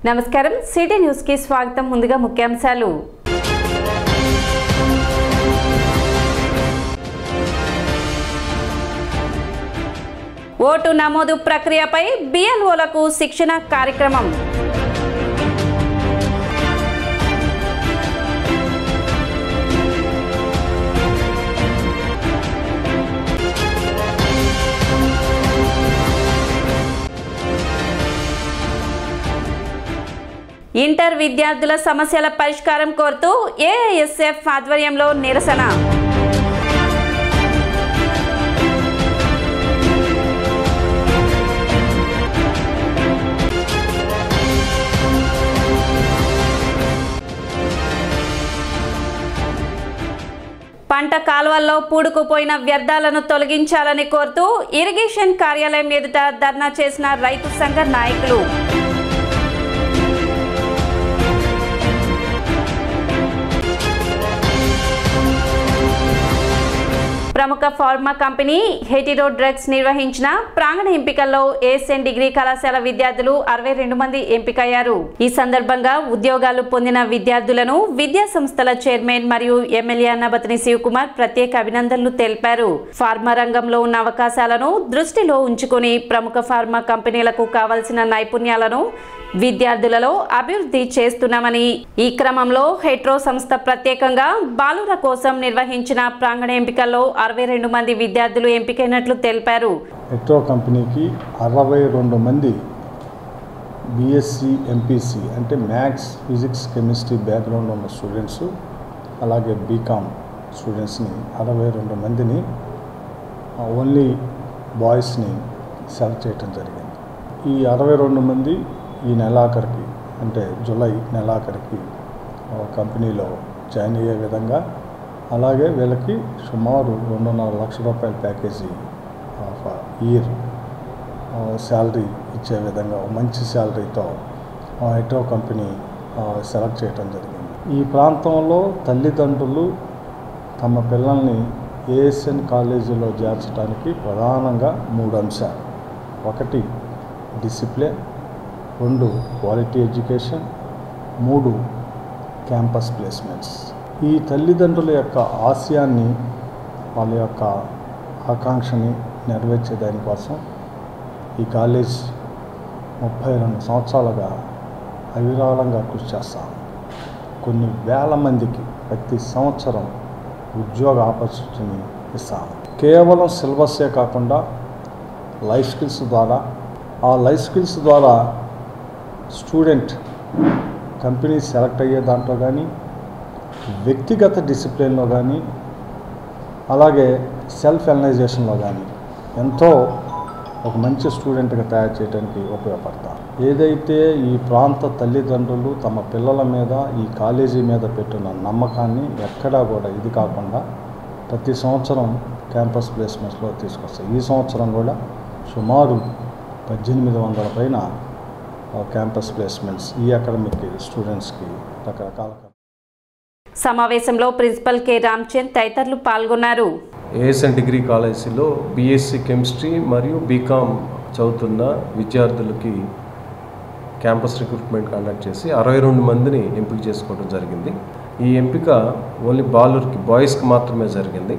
నమస్కారం city news కి స్వాగతం ముందుగా ముఖ్యాంశాలు ఓటు నమోదు ప్రక్రియపై బిఎల్ఓలకు శిక్షణ కార్యక్రమం ఇంటర్ విద్యార్థుల సమస్యల పరిష్కారం కోరుతూ ఏఐఎస్ఎఫ్ ఆధ్వర్యంలో నిరసన పంట కాలువల్లో పూడుకుపోయిన వ్యర్థాలను తొలగించాలని కోరుతూ ఇరిగేషన్ కార్యాలయం ఎదుట ధర్నా చేసిన రైతు సంఘ నాయకులు ప్రముఖ ఫార్మా కంపెనీ హెటిరో డ్రగ్స్ నిర్వహించిన ప్రాంగణ ఎంపికల్లో ఏఎస్ఎన్ డిగ్రీ కళాశాల విద్యార్థులు అరవై రెండు మంది ఎంపికయ్యారు ఈ సందర్భంగా ఉద్యోగాలు పొందిన విద్యార్థులను విద్యా సంస్థల చైర్మన్ మరియు ఎమ్మెల్యే అన్నబతిని శివకుమార్ ప్రత్యేక అభినందనలు తెలిపారు ఫార్మా రంగంలో ఉన్న అవకాశాలను దృష్టిలో ఉంచుకొని ప్రముఖ ఫార్మా కంపెనీలకు కావలసిన నైపుణ్యాలను విద్యార్థులలో అభివృద్ధి చేస్తున్నామని ఈ క్రమంలో హెట్రో సంస్థ ప్రత్యేకంగా బాలుర కోసం నిర్వహించిన ప్రాంగణ ఎంపికల్లో అరవై రెండు మంది విద్యార్థులు ఎంపికైనట్లు తెలిపారు ఎట్రో కంపెనీకి అరవై రెండు మంది బీఎస్సీ ఎంపీసీ అంటే మ్యాథ్స్ ఫిజిక్స్ కెమిస్ట్రీ బ్యాక్గ్రౌండ్ ఉన్న స్టూడెంట్స్ అలాగే బీకామ్ స్టూడెంట్స్ని అరవై రెండు మందిని ఓన్లీ బాయ్స్ని సెలెక్ట్ చేయటం జరిగింది ఈ అరవై రెండు మంది ఈ నెలాఖరికి అంటే జూలై నెలాఖరికి ఆ, కంపెనీలో జాయిన్ అయ్యే విధంగా అలాగే వీళ్ళకి సుమారు రెండున్నర లక్షల రూపాయల ప్యాకేజీ ఆఫ్ ఇయర్ శాలరీ ఇచ్చే విధంగా ఒక మంచి శాలరీతో హెట్రో కంపెనీ ఆ, సెలెక్ట్ చేయడం జరిగింది ఈ ప్రాంతంలో తల్లిదండ్రులు తమ పిల్లల్ని ఏఎస్ఎన్ కాలేజీలో చేర్చడానికి ప్రధానంగా మూడు అంశాలు ఒకటి డిసిప్లిన్ రెండు క్వాలిటీ ఎడ్యుకేషన్ మూడు క్యాంపస్ ప్లేస్మెంట్స్ ఈ తల్లిదండ్రుల యొక్క ఆశయాన్ని వాళ్ళ యొక్క ఆకాంక్షని నెరవేర్చే దానికోసం ఈ కాలేజ్ ముప్పై రెండు సంవత్సరాలుగా అవిరాళంగా కృషి చేస్తాం కొన్ని వేల మందికి ప్రతి సంవత్సరం ఉద్యోగ ఆపర్చునిటీని ఇస్తాం కేవలం సిలబస్సే కాకుండా లైఫ్ స్కిల్స్ ద్వారా ఆ లైఫ్ స్కిల్స్ ద్వారా స్టూడెంట్ కంపెనీ సెలెక్ట్ అయ్యే దాంట్లో కానీ వ్యక్తిగత డిసిప్లిన్లో కానీ అలాగే సెల్ఫ్ ఎనలైజేషన్లో కానీ ఎంతో ఒక మంచి స్టూడెంట్గా తయారు చేయడానికి ఉపయోగపడతాం ఏదైతే ఈ ప్రాంత తల్లిదండ్రులు తమ పిల్లల మీద ఈ కాలేజీ మీద పెట్టిన నమ్మకాన్ని ఎక్కడా కూడా ఇది కాకుండా ప్రతి సంవత్సరం క్యాంపస్ ప్లేస్మెంట్స్లో తీసుకొస్తాయి ఈ సంవత్సరం కూడా సుమారు పద్దెనిమిది వందల పైన ఆ, క్యాంపస్ ప్లేస్మెంట్స్ ఈ అకాడమిక్ స్టూడెంట్స్కి రకరకాల సమావేశంలో ప్రిన్సిపల్ కె రామ్చంద్ తదితరులు పాల్గొన్నారు ఏఎస్ఎన్ డిగ్రీ కాలేజీలో బీఎస్సీ కెమిస్ట్రీ మరియు బీకామ్ చదువుతున్న విద్యార్థులకి క్యాంపస్ రిక్రూట్మెంట్ కండక్ట్ చేసి అరవై రెండు మందిని ఎంపిక చేసుకోవడం జరిగింది ఈ ఎంపిక ఓన్లీ బాలుర్కి బాయ్స్కి మాత్రమే జరిగింది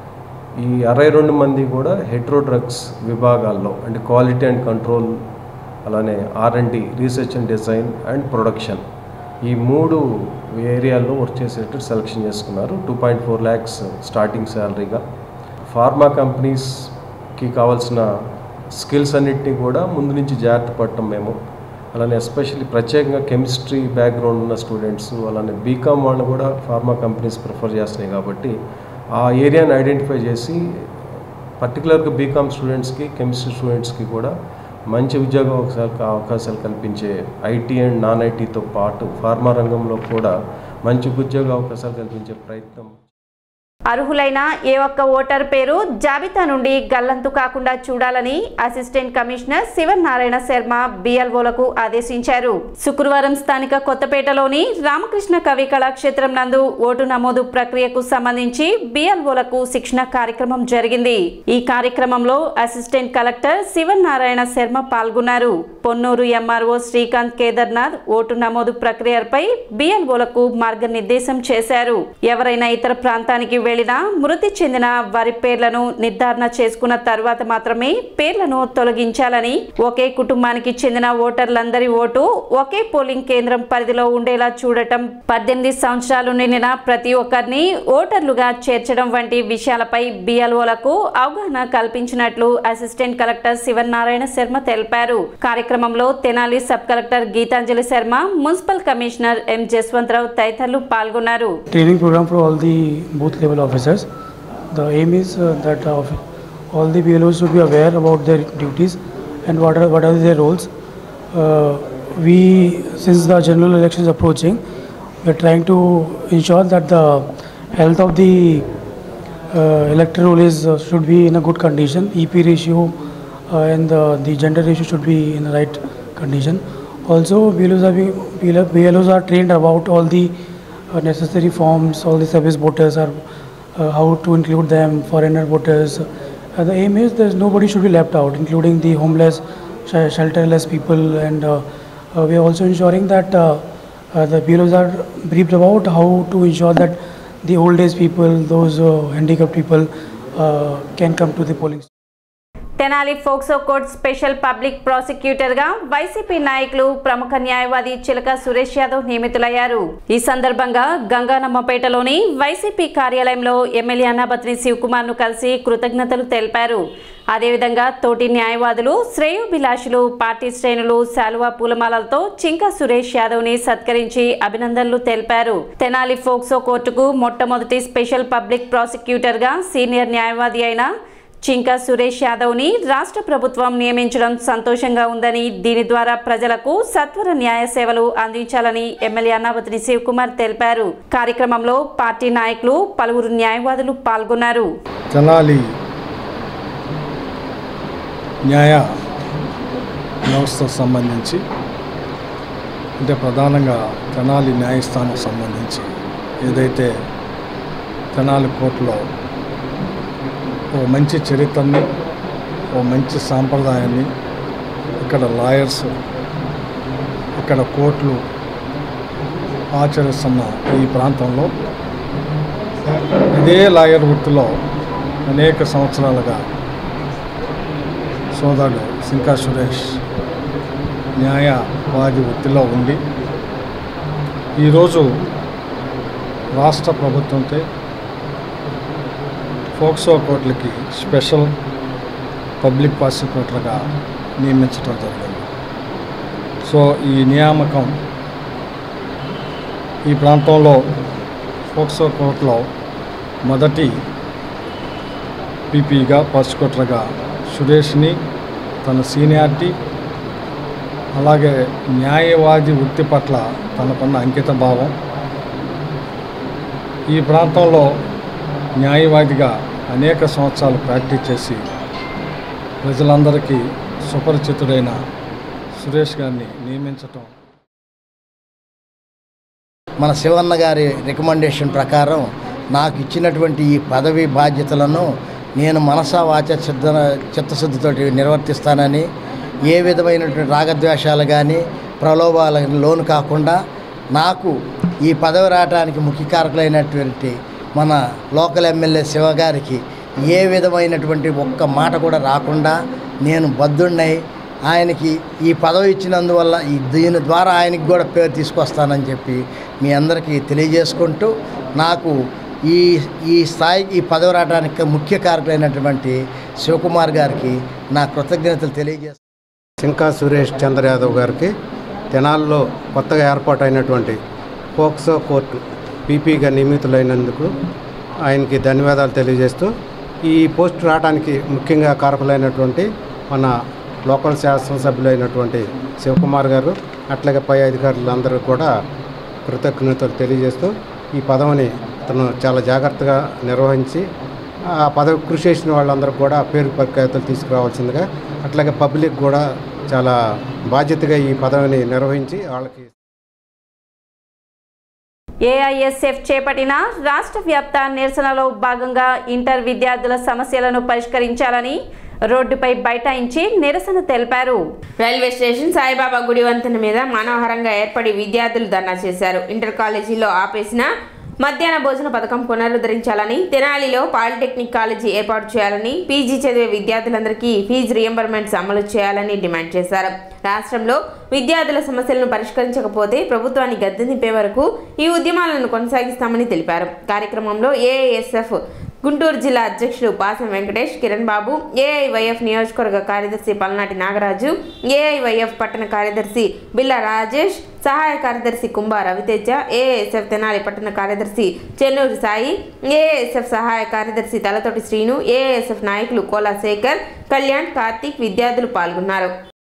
ఈ అరవై రెండు మంది కూడా హెట్రో డ్రగ్స్ విభాగాల్లో అంటే క్వాలిటీ అండ్ కంట్రోల్ అలానే R and D research and design and production ఈ మూడు ఏరియాల్లో వర్క్ చేసేటట్టు సెలెక్షన్ చేసుకున్నారు two point four lakhs starting శాలరీగా ఫార్మా కంపెనీస్కి కావాల్సిన స్కిల్స్ అన్నిటినీ కూడా ముందు నుంచి జాగ్రత్త పడటం మేము అలానే ఎస్పెషల్లీ ప్రత్యేకంగా కెమిస్ట్రీ బ్యాక్గ్రౌండ్ ఉన్న స్టూడెంట్స్ అలానే బీకామ్ వాళ్ళు కూడా ఫార్మా కంపెనీస్ ప్రిఫర్ చేస్తున్నాయి కాబట్టి ఆ ఏరియాని ఐడెంటిఫై చేసి పర్టికులర్గా బీకామ్ స్టూడెంట్స్కి కెమిస్ట్రీ స్టూడెంట్స్కి కూడా మంచి ఉద్యోగ అవకాశాలు అవకాశాలు కల్పించే ఐటీ అండ్ నాన్ ఐటీతో పాటు ఫార్మా రంగంలో కూడా మంచి ఉద్యోగ అవకాశాలు కల్పించే ప్రయత్నం అర్హులైన ఏ ఒక్క ఓటర్ పేరు జాబితా నుండి గల్లంతు కాకుండా చూడాలని అసిస్టెంట్ కమిషనర్ శివనారాయణ శర్మ బిఎల్ఓలకు ఆదేశించారు శుక్రవారం స్థానిక కొత్తపేటలోని రామకృష్ణ కవి కళాక్షేత్రం నందు ఓటు నమోదు ప్రక్రియకు సంబంధించి బిఎల్ఓలకు శిక్షణ కార్యక్రమం జరిగింది ఈ కార్యక్రమంలో అసిస్టెంట్ కలెక్టర్ శివనారాయణ శర్మ పాల్గొన్నారు పొన్నూరు ఎంఆర్ఓ శ్రీకాంత్ కేదార్నాథ్ ఓటు నమోదు ప్రక్రియపై బిఎల్ఓలకు మార్గనిర్దేశం చేశారు ఎవరైనా ఇతర ప్రాంతానికి వెళ్లినా మృతి చెందిన వారి పేర్లను నిర్ధారణ చేసుకున్న తర్వాత మాత్రమే పేర్లను తొలగించాలని ఒకే కుటుంబానికి చెందిన ఓటర్లందరి ఓటు ఒకే పోలింగ్ కేంద్రం పరిధిలో ఉండేలా చూడటం పద్దెనిమిది సంవత్సరాలు నిండిన ప్రతి ఒక్కరిని ఓటర్లుగా చేర్చడం వంటి విషయాలపై బిఎల్ఓలకు అవగాహన కల్పించినట్లు అసిస్టెంట్ కలెక్టర్ శివనారాయణ శర్మ తెలిపారు కార్యక్రమంలో Tenali sub collector Geetanjali Sharma municipal commissioner M Jaswantha Rao తదితరులు పాల్గొన్నారు training program for all the booth level officers. The aim is uh, that uh, all the BLOs should be aware about their duties and what are, what are their roles. Uh, we, since the general election is approaching, we are trying to ensure that the health of the uh, electoral roll is uh, should be in a good condition. EP ratio uh, and uh, the gender ratio should be in the right condition. Also, BLOs are, being- BLOs are trained about all the uh, necessary forms, all the service voters are uh, how to include them, foreigner voters. Uh, the aim is that nobody should be left out, including the homeless, sh- shelterless people, and uh, uh, we are also ensuring that uh, uh, the BLOs are briefed about how to ensure that the old age people, those uh, handicapped people, uh, can come to the polling. Tenali POCSO court special public ప్రాసిక్యూటర్గా YCP నాయకులు ప్రముఖ న్యాయవాది చిలక సురేష్ యాదవ్ నియమితులయ్యారు ఈ సందర్భంగా గంగానమ్మపేటలోని YCP కార్యాలయంలో MLA Annabathuni Sivakumar ను కలిసి కృతజ్ఞతలు తెలిపారు అదేవిధంగా తోటి న్యాయవాదులు శ్రేయోభిలాషులు పార్టీ శ్రేణులు శాలువా పూలమాలలతో చింక సురేష్ యాదవ్ ని సత్కరించి అభినందనలు తెలిపారు తెనాలి ఫోక్సో కోర్టుకు మొట్టమొదటి స్పెషల్ పబ్లిక్ ప్రాసిక్యూటర్ గా సీనియర్ న్యాయవాది అయిన చింకా సురేష్ యాదవ్ని రాష్ట్ర ప్రభుత్వం నియమించడం సంతోషంగా ఉందని దీని ద్వారా ప్రజలకు సత్వర న్యాయ సేవలు అందించాలని ఎమ్మెల్యే అన్నావతిని శివకుమార్ తెలిపారు కార్యక్రమంలో పార్టీ నాయకులు పలువురు న్యాయవాదులు పాల్గొన్నారు తెనాలి న్యాయ వ్యవస్థకు సంబంధించి అంటే ప్రధానంగా తెనాలి న్యాయస్థానం సంబంధించి ఏదైతే తెనాలి కోర్టులో ఓ మంచి చరిత్రని ఓ మంచి సాంప్రదాయాన్ని ఇక్కడ లాయర్స్ ఇక్కడ కోర్టులు ఆచరిస్తున్న ఈ ప్రాంతంలో ఇదే లాయర్ వృత్తిలో అనేక సంవత్సరాలుగా సోదరుడు సింకా సురేష్ న్యాయవాది వృత్తిలో ఉండి ఈరోజు రాష్ట్ర ప్రభుత్వంతో ఫోక్సో కోర్టులకి స్పెషల్ పబ్లిక్ ప్రాసిక్యూటర్గా నియమించడం జరిగింది సో ఈ నియామకం ఈ ప్రాంతంలో ఫోక్సో కోర్టులో మొదటి పీపీగా ప్రాసిక్యూటర్గా సురేష్ని తన సీనియారిటీ అలాగే న్యాయవాది వృత్తి పట్ల తనకున్న అంకిత భావం ఈ ప్రాంతంలో న్యాయవాదిగా అనేక సంవత్సరాలు ప్రాక్టీస్ చేసి ప్రజలందరికీ సుపరిచితుడైన సురేష్ గారిని నియమించటం మన శివన్న గారి రికమెండేషన్ ప్రకారం నాకు ఇచ్చినటువంటి ఈ పదవి బాధ్యతలను నేను మనసా వాచ సిద్ధ చిత్తశుద్ధితోటి నిర్వర్తిస్తానని ఏ విధమైనటువంటి రాగద్వేషాలు కానీ ప్రలోభాలకు లోను కాకుండా నాకు ఈ పదవి రావడానికి ముఖ్య కారకులైనటువంటి మన లోకల్ ఎమ్మెల్యే శివ గారికి ఏ విధమైనటువంటి ఒక్క మాట కూడా రాకుండా నేను బద్దున్నై ఆయనకి ఈ పదవి ఇచ్చినందువల్ల ఈ దీని ద్వారా ఆయనకి కూడా పేరు తీసుకొస్తానని చెప్పి మీ అందరికీ తెలియజేసుకుంటూ నాకు ఈ ఈ స్థాయికి ఈ పదవి రావడానికి ముఖ్య కారకులైనటువంటి శివకుమార్ గారికి నా కృతజ్ఞతలు తెలియజేస్తాను సింకా సురేష్ చంద్ర యాదవ్ గారికి తెనాల్లో కొత్తగా ఏర్పాటైనటువంటి పోక్సో కోర్టు పీపీగా నియమితులైనందుకు ఆయనకి ధన్యవాదాలు తెలియజేస్తూ ఈ పోస్ట్ రావడానికి ముఖ్యంగా కారకులైనటువంటి మన లోకల్ శాసనసభ్యులైనటువంటి శివకుమార్ గారు అట్లాగే పై అధికారులందరూ కూడా కృతజ్ఞతలు తెలియజేస్తూ ఈ పదవిని అతను చాలా జాగ్రత్తగా నిర్వహించి ఆ పదవి కృషి చేసిన వాళ్ళందరూ కూడా పేరు ప్రఖ్యాతులు తీసుకురావాల్సిందిగా అట్లాగే పబ్లిక్ కూడా చాలా బాధ్యతగా ఈ పదవిని నిర్వహించి వాళ్ళకి ఏఐఎస్ఎఫ్ చేపట్టిన రాష్ట్ర వ్యాప్త నిరసనలో భాగంగా ఇంటర్ విద్యార్థుల సమస్యలను పరిష్కరించాలని రోడ్డుపై బైఠాయించి నిరసన తెలిపారు రైల్వే స్టేషన్ సాయిబాబా గుడి వంతెన మీద మనోహరంగా ఏర్పడి విద్యార్థులు ధర్నా చేశారు ఇంటర్ కాలేజీలో ఆపేసిన మధ్యాహ్న భోజన పథకం పునరుద్ధరించాలని తెనాలిలో పాలిటెక్నిక్ కాలేజీ ఏర్పాటు చేయాలని పీజీ చదివే విద్యార్థులందరికీ ఫీజు రియంబర్మెంట్స్ అమలు చేయాలని డిమాండ్ చేశారు రాష్ట్రంలో విద్యార్థుల సమస్యలను పరిష్కరించకపోతే ప్రభుత్వాన్ని గద్దె దింపే వరకు ఈ ఉద్యమాలను కొనసాగిస్తామని తెలిపారు కార్యక్రమంలో ఏఐఎస్ఎఫ్ గుంటూరు జిల్లా అధ్యక్షులు పాసం వెంకటేష్ కిరణ్ బాబు ఏఐవైఎఫ్ నియోజకవర్గ కార్యదర్శి పల్నాటి నాగరాజు ఏఐవైఎఫ్ పట్టణ కార్యదర్శి బిల్లా రాజేష్ సహాయ కార్యదర్శి కుంభ రవితేజ ఏఎస్ఎఫ్ తెనాలి పట్టణ కార్యదర్శి చెన్నూరు సాయి ఏఎస్ఎఫ్ సహాయ కార్యదర్శి తలతోటి శ్రీను ఏఎస్ఎఫ్ నాయకులు కోలా శేఖర్ కళ్యాణ్ కార్తీక్ విద్యార్థులు పాల్గొన్నారు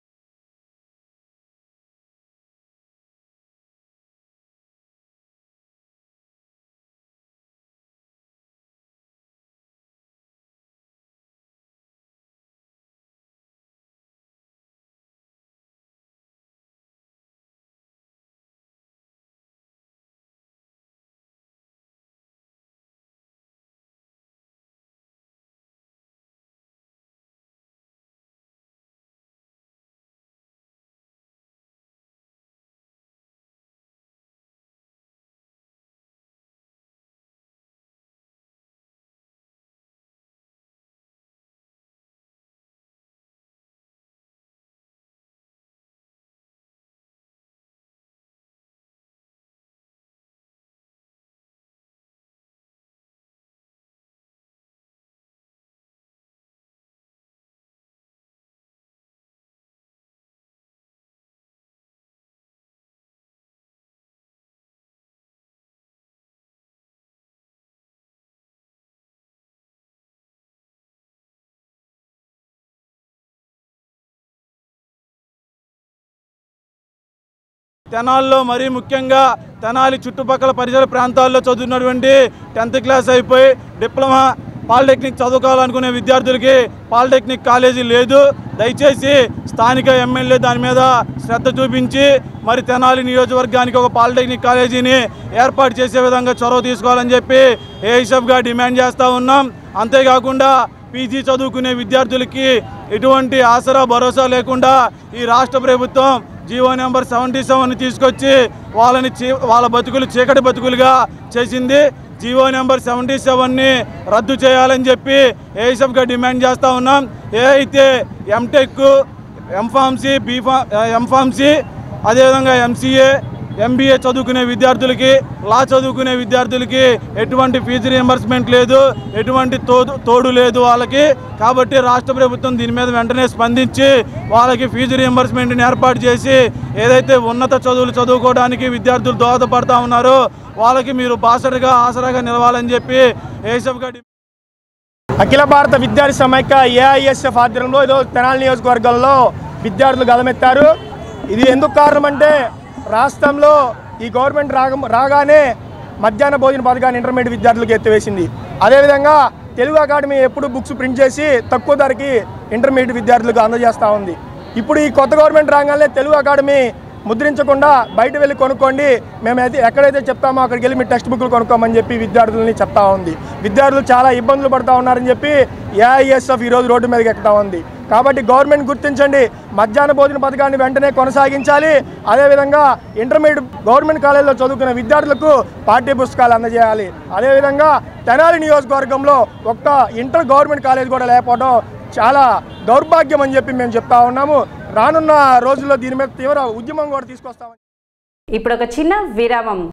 తెనాల్లో మరీ ముఖ్యంగా తెనాలి చుట్టుపక్కల పరిసర ప్రాంతాల్లో చదువుతున్నటువంటి టెన్త్ క్లాస్ అయిపోయి డిప్లొమా పాలిటెక్నిక్ చదువుకోవాలనుకునే విద్యార్థులకి పాలిటెక్నిక్ కాలేజీ లేదు దయచేసి స్థానిక ఎమ్మెల్యే దాని మీద శ్రద్ధ చూపించి మరి తెనాలి నియోజకవర్గానికి ఒక పాలిటెక్నిక్ కాలేజీని ఏర్పాటు చేసే విధంగా చొరవ తీసుకోవాలని చెప్పి ఏఐసెఫ్గా డిమాండ్ చేస్తూ ఉన్నాం అంతేకాకుండా పీజీ చదువుకునే విద్యార్థులకి ఎటువంటి ఆసరా భరోసా లేకుండా ఈ రాష్ట్ర ప్రభుత్వం జీవో నెంబర్ సెవెంటీ సెవెన్ తీసుకొచ్చి వాళ్ళని చీ- వాళ్ళ బతుకులు చీకటి బతుకులుగా చేసింది జీవో నెంబర్ సెవెంటీ సెవెన్ని రద్దు చేయాలని చెప్పి ఏసఫ్గా డిమాండ్ చేస్తూ ఉన్నాం ఏ అయితే ఎంటెక్ ఎంఫార్మసీ బీఫా ఎంఫార్మసీ అదేవిధంగా ఎంసీఏ ఎంబీఏ చదువుకునే విద్యార్థులకి లా చదువుకునే విద్యార్థులకి ఎటువంటి ఫీజు రియంబర్స్మెంట్ లేదు ఎటువంటి తోడు తోడు లేదు వాళ్ళకి కాబట్టి రాష్ట్ర ప్రభుత్వం దీని మీద వెంటనే స్పందించి వాళ్ళకి ఫీజు రియంబర్స్మెంట్ని ఏర్పాటు చేసి ఏదైతే ఉన్నత చదువులు చదువుకోవడానికి విద్యార్థులు దోహదపడతా ఉన్నారో వాళ్ళకి మీరు బాసటగా ఆసరాగా నిలవాలని చెప్పి ఏసఫ్గా అఖిల భారత విద్యార్థి సమైక్య ఏఐఎస్ఎఫ్ ఆధ్వర్యంలో ఈరోజు తెనాలి నియోజకవర్గంలో విద్యార్థులు గలమెత్తారు ఇది ఎందుకు కారణం అంటే రాష్ట్రంలో ఈ గవర్నమెంట్ రాగ రాగానే మధ్యాహ్న భోజన పథకాన్ని ఇంటర్మీడియట్ విద్యార్థులకు ఎత్తివేసింది అదేవిధంగా తెలుగు అకాడమీ ఎప్పుడు బుక్స్ ప్రింట్ చేసి తక్కువ ధరకి ఇంటర్మీడియట్ విద్యార్థులకు అందజేస్తూ ఉంది ఇప్పుడు ఈ కొత్త గవర్నమెంట్ రాగానే తెలుగు అకాడమీ ముద్రించకుండా బయట వెళ్ళి కొనుక్కోండి మేమైతే ఎక్కడైతే చెప్తామో అక్కడికి వెళ్ళి మీ టెక్స్ట్ బుక్లు కొనుక్కోమని చెప్పి విద్యార్థులని చెప్తా ఉంది విద్యార్థులు చాలా ఇబ్బందులు పడతా ఉన్నారని చెప్పి ఏఐఎస్ఎఫ్ ఈరోజు రోడ్డు మీదకి ఎక్కుతా ఉంది కాబట్టి గవర్నమెంట్ గుర్తించండి మధ్యాహ్న భోజన పథకాన్ని వెంటనే కొనసాగించాలి అదేవిధంగా ఇంటర్మీడియట్ గవర్నమెంట్ కాలేజీలో చదువుకున్న విద్యార్థులకు పాఠ్య పుస్తకాలు అందజేయాలి అదేవిధంగా తెనాలి నియోజకవర్గంలో ఒక్క ఇంటర్ గవర్నమెంట్ కాలేజ్ కూడా లేకపోవడం చాలా దౌర్భాగ్యం అని చెప్పి మేము చెప్తా ఉన్నాము రానున్న రోజుల్లో దీని మీద తీవ్ర ఉద్యమం కూడా తీసుకొస్తామని ఇప్పుడు ఒక చిన్న విరామం